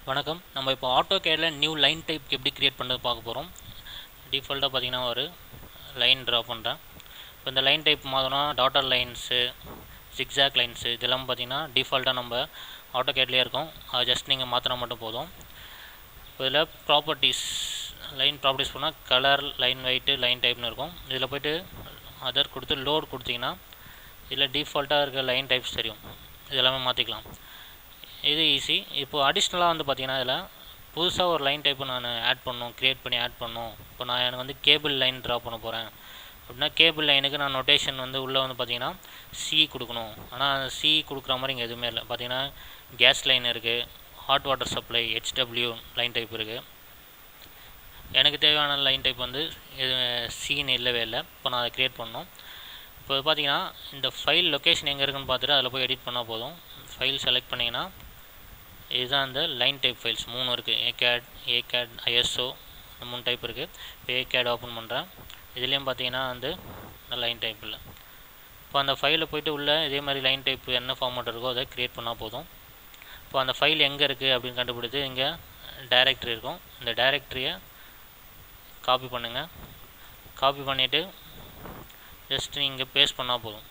வணக்கம் நம்ம இப்போ ஆட்டோ கேடில் நியூ லைன் டைப் எப்படி கிரியேட் பண்ணுறது பார்க்க போகிறோம் டிஃபால்ட்டாக பார்த்தீங்கன்னா ஒரு லைன் ட்ரா பண்ணுறேன் இப்போ இந்த லைன் டைப் மாற்றினா டாட்டர் லைன்ஸு ஜிக்ஸாக் லைன்ஸு இதெல்லாம் பார்த்தீங்கன்னா டிஃபால்ட்டாக நம்ம ஆட்டோ கேட்லேயே இருக்கும் அது ஜஸ்ட் நீங்கள் மாற்றினா மட்டும் போதும் இப்போ இதில் ப்ராப்பர்ட்டிஸ் லைன் ப்ராப்பர்ட்டிஸ் போனால் கலர் லைன் வெயிட்டு லைன் டைப்னு இருக்கும் இதில் போய்ட்டு அதர் கொடுத்து லோட் கொடுத்தீங்கன்னா இதில் டிஃபால்ட்டாக இருக்க லைன் டைப்ஸ் தெரியும் இதெல்லாமே மாற்றிக்கலாம் இது ஈஸி இப்போது அடிஷ்னலாக வந்து பார்த்தீங்கன்னா இதில் புதுசாக ஒரு லைன் டைப்பு நான் ஆட் பண்ணணும் க்ரியேட் பண்ணி ஆட் பண்ணணும் இப்போ நான் எனக்கு வந்து கேபிள் லைன் ட்ரா பண்ண போகிறேன் அப்படின்னா கேபிள் லைனுக்கு நான் நொட்டேஷன் வந்து உள்ளே வந்து பார்த்தீங்கன்னா சி கொடுக்கணும் ஆனால் சி கொடுக்குற மாதிரி இங்கே எதுவுமே இல்லை பார்த்தீங்கன்னா கேஸ் லைன் இருக்குது hot water supply HW line type இருக்குது எனக்கு தேவையான லைன் டைப் வந்து இது சீன் இல்லவே இல்லை இப்போ நான் அதை க்ரியேட் பண்ணணும் இப்போ பார்த்தீங்கன்னா இந்த ஃபைல் லொக்கேஷன் எங்கே இருக்குன்னு பார்த்துட்டு அதில் போய் எடிட் பண்ணால் போதும் ஃபைல் செலக்ட் பண்ணிங்கன்னா இதுதான் இந்த லைன் டைப் ஃபைல்ஸ் மூணு இருக்குது ஏகேட் ஏகேட் ஐஎஸ்ஓ இந்த மூணு டைப் இருக்குது இப்போ ஏகேட் ஓப்பன் பண்ணுறேன் இதுலேயும் பார்த்தீங்கன்னா வந்து இந்த லைன் டைப் இல்லை இப்போ அந்த ஃபைலில் போய்ட்டு உள்ளே இதே மாதிரி லைன் டைப் என்ன ஃபார்மேட் இருக்கோ அதை க்ரியேட் பண்ணால் போதும் இப்போ அந்த ஃபைல் எங்கே இருக்குது அப்படின்னு கண்டுபிடித்து இங்கே டைரக்டரி இருக்கும் இந்த டைரக்டரியை காப்பி பண்ணுங்கள் காப்பி பண்ணிவிட்டு ஜஸ்ட் நீங்கள் பேஸ்ட் பண்ணால் போதும்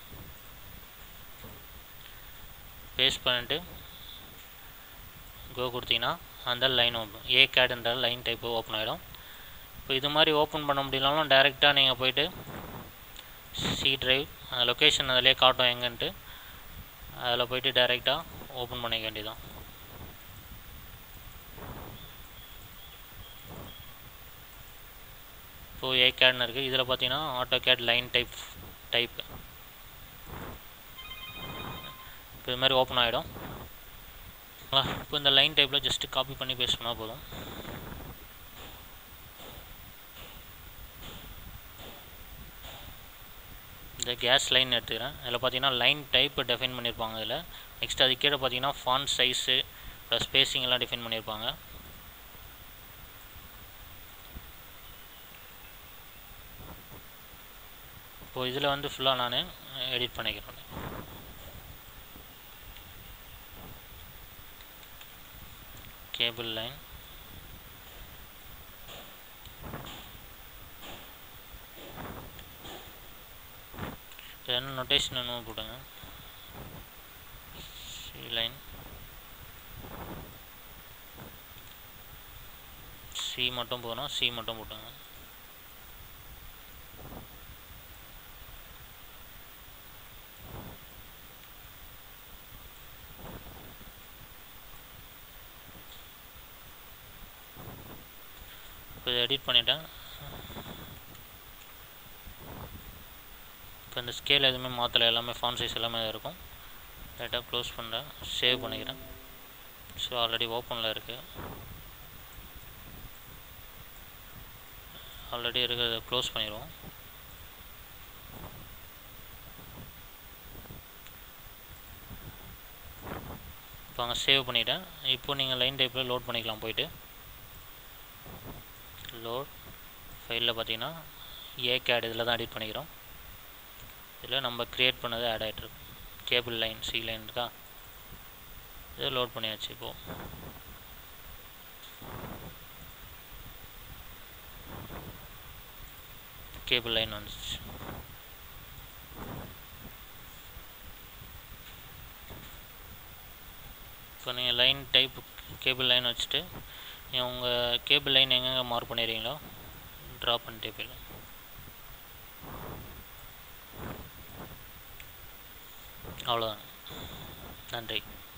பேஸ்ட் பண்ணிட்டு கோ கொடுத்தீங்கன்னா அந்த லைன் ஓப்பன் ஏ கேடுன்ற லைன் டைப்பு ஓப்பன் ஆகிடும் இப்போ இது மாதிரி ஓப்பன் பண்ண முடியலனாலும் டேரெக்டாக நீங்கள் போயிட்டு சி ட்ரைவ் அந்த லொக்கேஷன் அதிலே காட்டும் எங்கன்ட்டு அதில் போயிட்டு டேரெக்டாக ஓப்பன் பண்ணிக்க வேண்டியதான் இப்போது ஏ கேட்னு இருக்குது இதில் பார்த்தீங்கன்னா AutoCAD line type type இப்போ இது மாதிரி ஓப்பன் ஆகிடும் இப்போ இந்த லைன் டைப்பில் ஜஸ்ட்டு காப்பி பண்ணி பேஸ்ட் பண்ணால் போதும் இந்த கேஸ் லைன் எடுத்துக்கிறேன் இதில் பார்த்தீங்கன்னா லைன் டைப் டெஃபைன் பண்ணியிருப்பாங்க இதில் நெக்ஸ்ட் அது கீழே பார்த்தீங்கன்னா ஃபான் சைஸு ப்ளஸ் ஸ்பேசிங் எல்லாம் டிஃபைன் பண்ணியிருப்பாங்க இப்போது இதில் வந்து ஃபுல்லாக நான் எடிட் பண்ணிக்கிறேன் கேபிள் லைன் என்ன நொட்டேஷன் என்ன போடுங்க சி லைன் சி மட்டும் போகணும் சி மட்டும் போட்டுங்க இப்போ இதை எடிட் பண்ணிட்டேன் இப்போ இந்த ஸ்கேல் எதுவுமே மாற்றலை எல்லாமே ஃபான் சைஸ் எல்லாமே இருக்கும் லைட்டாக க்ளோஸ் பண்ணுறேன் சேவ் பண்ணிக்கிறேன் ஸோ ஆல்ரெடி ஓப்பனில் இருக்குது ஆல்ரெடி இருக்கிறத க்ளோஸ் பண்ணிடுவோம் இப்போ அங்கே சேவ் பண்ணிவிட்டேன் இப்போ நீங்கள் லைன் டைப்பில் லோட் பண்ணிக்கலாம் போயிட்டு லோட் ஃபைலில் பார்த்தீங்கன்னா ஏ கேட் இதில் தான் எடிட் பண்ணிக்கிறோம் இதில் நம்ம க்ரியேட் பண்ணது ஆட் ஆகிட்டுருக்கு கேபிள் லைன் சி லைன் இருக்கா இதை லோட் பண்ணியாச்சு இப்போது கேபிள் லைன் வந்துச்சு இப்போ நீங்கள் லைன் டைப் கேபிள் லைன் வச்சுட்டு நீங்கள் உங்கள் கேபிள் லைன் எங்கெங்கே மார்க் பண்ணிடுறீங்களோ ட்ரா பண்ணிட்டே போயிடலாம் அவ்வளோதான் நன்றி